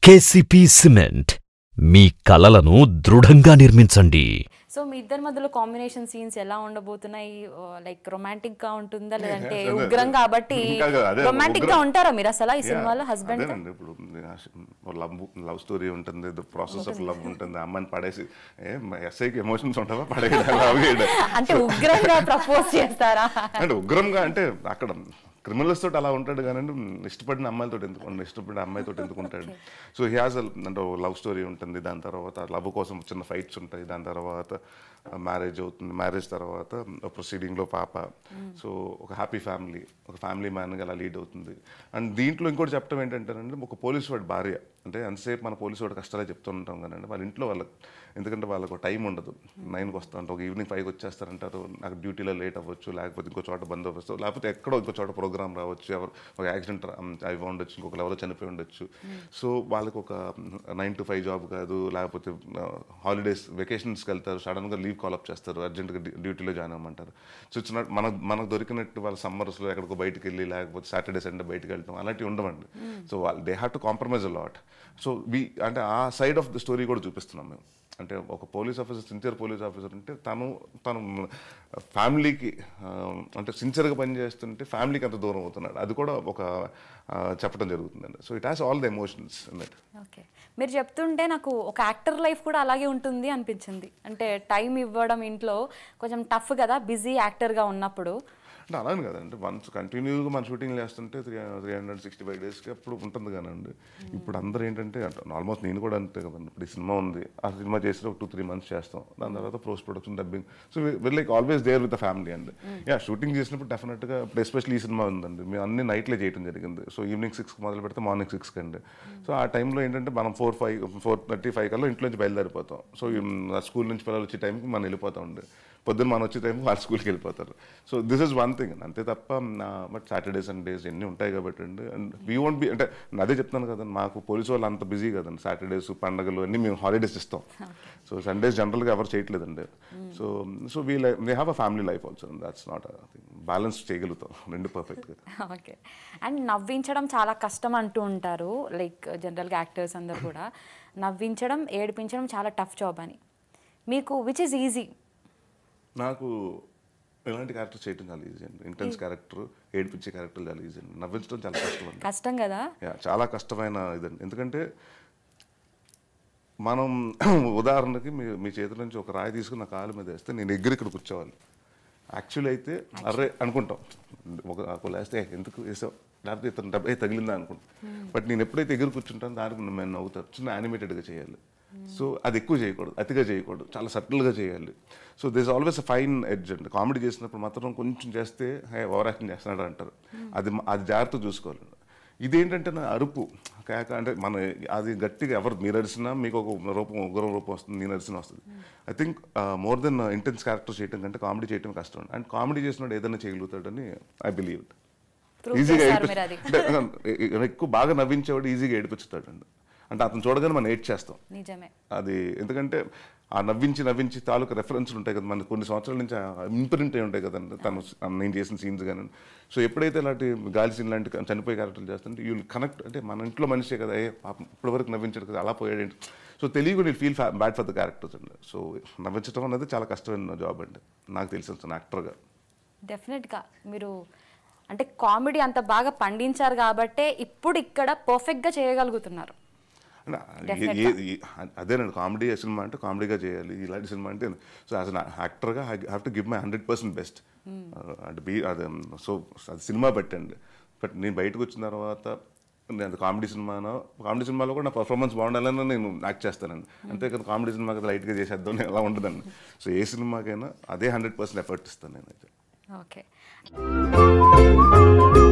KCP cement మీ కలలను దృఢంగా నిర్మించండి so మీ ఇద్దరి మధ్యలో కాంబినేషన్ సీన్స్ ఎలా ఉండబోతున్నాయి లైక్ రొమాంటిక్ గా ఉంటుందా లేదంటే అదే, ఉగ్రం కాబట్టి ఇంకా కాదు, అదే, రొమాంటిక్ గా ఉగ్రం. ఉంటారా మీరు అసలు ఈ Yeah, సినిమాలో హస్బెండ్ అదేనండి ఇప్పుడు లవ్ లవ్ స్టోరీ ఉంటుంది ప్రాసెస్ ఆఫ్ లవ్ ఉంటుంది అమ్మాయిని పడేసి ఏ ఎస్ఐకి ఎమోషన్స్ ఉంటావా పడేయడం లవ్ చేయడం అంటే ఉగ్రంగా ప్రపోజ్ చేస్తారా అంటే ఉగ్రంగా అంటే అక్కడ క్రిమినల్స్ తోటి అలా ఉంటాడు కానీ ఇష్టపడిన అమ్మాయిలతో ఎందుకు ఉండడు, ఇష్టపడిన అమ్మాయితో ఎందుకు ఉంటాడు సో హీ హాజ్ అంటే లవ్ స్టోరీ ఉంటుంది దాని తర్వాత లవ్ కోసం చిన్న ఫైట్స్ ఉంటాయి దాని తర్వాత మ్యారేజ్ అవుతుంది మ్యారేజ్ తర్వాత ప్రొసీడింగ్లో పాప సో ఒక హ్యాపీ ఫ్యామిలీ ఒక ఫ్యామిలీ మ్యాన్గా అలా లీడ్ అవుతుంది అండ్ దీంట్లో ఇంకోటి చెప్పడం ఏంటంటేనండి ఒక పోలీసు వాడి భార్య అంటే ఎంతసేపు మన పోలీసు వాడి కష్టాలే చెప్తూ ఉంటాం కానీ వాళ్ళ ఇంట్లో వాళ్ళకి ఎందుకంటే వాళ్ళకు టైం ఉండదు నైన్కి వస్తా అంటే ఒక ఈవినింగ్ ఫైవ్కి వచ్చేస్తారంటారు నాకు డ్యూటీలో లేట్ అవ్వచ్చు లేకపోతే ఇంకో చోట బందోబస్తు లేకపోతే ఎక్కడో ఇంకో చోట ప్రోగ్రామ్ రావచ్చు ఎవరు ఒక యాక్సిడెంట్ అవి ఉండొచ్చు ఇంకొక ఎవరో చనిపోయి ఉండొచ్చు సో వాళ్ళకి ఒక నైన్ టు ఫైవ్ జాబ్ కాదు లేకపోతే హాలిడేస్ వెకేషన్స్కి వెళ్తారు సడన్గా లీవ్ కాలప్ చేస్తారు అర్జెంట్గా డ్యూటీలో జాయిన్ అవ్వమంటారు సో ఇట్స్ నాట్ మన మనకు దొరికినట్టు వాళ్ళ సమ్మర్స్లో ఎక్కడికో బయటికి వెళ్ళి లేకపోతే సాటర్డే సండే బయటికి వెళ్ళటం అలాంటివి ఉండవండి సో వాళ్ళు they have to compromise lot so we అంటే ఆ సైడ్ ఆఫ్ ద స్టోరీ కూడా చూపిస్తున్నాం మేము అంటే ఒక police officer sincere police officer అంటే తను తను ఫ్యామిలీకి ఆ, అంటే సిన్సియర్గా పనిచేస్తుంటే ఫ్యామిలీకి అంత దూరం అవుతున్నాడు అది కూడా ఒక ఆ, చెప్పడం జరుగుతుందండి so it has all the emotions అన్నట్టు ఓకే మీరు చెప్తుంటే నాకు ఒక యాక్టర్ లైఫ్ కూడా అలాగే ఉంటుంది అనిపించింది అంటే టైం ఇవ్వడం ఇంట్లో కొంచెం టఫ్ కదా బిజీ యాక్టర్గా ఉన్నప్పుడు అంటే అలానే కదండి వన్స్ కంటిన్యూగా మన షూటింగ్ చేస్తుంటే three three hundred sixty five డేస్కి అప్పుడు ఉంటుంది కానండి ఇప్పుడు అందరూ ఏంటంటే ఆల్మోస్ట్ నేను కూడా అంతే కదండి ఇప్పుడు ఈ సినిమా ఉంది ఆ సినిమా చేసి ఒక టూ త్రీ మంత్స్ చేస్తాం దాని తర్వాత post production dubbing so will like always there with the family అండి యా షూటింగ్ చేసినప్పుడు డెఫినెట్గా ఇప్పుడు ఎస్పెషల్లీ ఈ సినిమా ఉందండి మేము అన్ని నైట్లే చేయడం జరిగింది సో ఈవినింగ్ సిక్స్కి మొదలు పెడితే మార్నింగ్ సిక్స్కి అండి సో ఆ టైంలో ఏంటంటే మనం four five four thirty five కల్లా ఇంట్లో నుంచి బయలుదేరిపోతాం సో స్కూల్ నుంచి పిల్లలు వచ్చే టైంకి మనం వెళ్ళిపోతాం అండి పొద్దున్న మనం వచ్చే టైం వాళ్ళు స్కూల్కి వెళ్ళిపోతారు so this is one thing అంతే తప్ప బట్ సాటర్డేస్ అండ్ డేస్ ఎన్ని ఉంటాయి కాబట్టి అండి అండ్ వీ వోంట్ బి అంటే నేను అదే చెప్తాను కదండి మాకు పోలీసు వాళ్ళు అంత బిజీ కదండి సాటర్డేస్ పండగలు అన్నీ మేము హాలిడేస్ ఇస్తాం సో సండేస్ జనరల్గా ఎవరు చేయట్లేదండి so so we like they have a family life also that's not balance చేయగలుగుతాం రెండు పర్ఫెక్ట్గా ఓకే అండ్ నవ్వించడం చాలా కష్టం అంటూ ఉంటారు లైక్ జనరల్గా యాక్టర్స్ అందరు కూడా నవ్వించడం ఏడిపించడం చాలా టఫ్ జాబ్ అని మీకు విచ్ ఇస్ ఈజీ నాకు ఎలాంటి క్యారెక్టర్ చేయడం చాలా ఈజీ అండి ఇంటెన్స్ క్యారెక్టర్ ఏడిపించే క్యారెక్టర్ చాలా ఈజీ అండి నవ్వించడం చాలా కష్టం అండి కష్టం కదా యా, చాలా కష్టమైన ఇదండి ఎందుకంటే మనం ఉదాహరణకి మీ మీ చేతి నుంచి ఒక రాయి తీసుకుని నా కాలు మీద వేస్తే నేను ఎగిరి ఇక్కడ కూర్చోవాలి యాక్చువల్ అయితే అర్రే అనుకుంటాం ఒక ఒక వేస్తే "ఏ, ఎందుకు వేసావు లేకపోతే ఇతను డబ్బు ఏ తగిలిందా అనుకుంటాం బట్ నేను ఎప్పుడైతే ఎగిరి కూర్చుంటాను దానికి నేను నవ్వుతాను చిన్న యానిమేటెడ్గా చేయాలి సో అది ఎక్కువ చేయకూడదు అతిగా చేయకూడదు చాలా సటిల్గా చేయాలి so this always fine edge అండి కామెడీ చేసినప్పుడు మాత్రం కొంచెం చేస్తే హే ఓవర్ యాక్టింగ్ చేస్తున్నాడు అంటారు అది అది జాగ్రత్త చూసుకోవాలి ఇదేంటంటే నా అరుపు కేక అంటే మన అది గట్టిగా ఎవరు మీరు అరిసినా మీకు ఒక రూపం ఉగ్రం రూపం వస్తుంది నేను అరిసిన వస్తుంది I think more than intense character చేయడం కంటే కామెడీ చేయడం కష్టం అండ్ కామెడీ చేసినప్పుడు ఏదైనా చేయగలుగుతాడని ఐ బిలీవ్ Prove ఈజీగా చేశారు మీరు అది. అంటే ఎక్కువ బాగా నవ్వించేవాడు ఈజీగా ఏడిపించుతాడు అండి అంటే అతను చూడగానే మనం ఏడ్ చేస్తాం నిజమే అది ఎందుకంటే ఆ నవ్వించి నవ్వించి తాలూకు రెఫరెన్స్లు ఉంటాయి కదా మనకి కొన్ని సంవత్సరాల నుంచి ఇంప్రింట్ అయి ఉంటాయి కదండి తను నేను చేసిన సీన్స్ కానీ సో ఎప్పుడైతే ఇలాంటి గాలి సీన్ లాంటి చనిపోయే క్యారెక్టర్లు చేస్తుంటే యూ కనెక్ట్ అంటే మన ఇంట్లో మనిషే కదా ఏ పాపం ఇప్పటివరకు నవ్వించాడు కదా అలా పోయాడేంటి సో తెలియకుండా నేను feel bad for the characters అండి సో నవ్వించడం అనేది చాలా కష్టమైన జాబ్ అండి నాకు తెలిసిన యాక్టర్గా డెఫినెట్గా మీరు అంటే కామెడీ అంత బాగా పండించారు కాబట్టే ఇప్పుడు ఇక్కడ పర్ఫెక్ట్గా చేయగలుగుతున్నారు అంటే ఏ- ఏ- ఏ- అదేనండి కామెడీ సినిమా అంటే కామెడీగా చేయాలి ఇలాంటి సినిమా అంటే సో యాజ్ అన్ యాక్టర్గా I have to give my hundred percent best అంటే బీ అదే సో అది సినిమా పెట్టండి బట్ నేను బయటకు వచ్చిన తర్వాత నేను కామెడీ సినిమానో కామెడీ సినిమాలో కూడా నా పర్ఫార్మెన్స్ బాగుండాలని నేను యాక్ట్ చేస్తానండి అంతేకాదు కామెడీ సినిమా కదా లైట్గా చేసేద్దాం అని అలా ఉండదండి సో ఏ సినిమాకైనా అదే హండ్రెడ్ పర్సెంట్ ఎఫర్ట్ ఇస్తాను నేనైతే ఓకే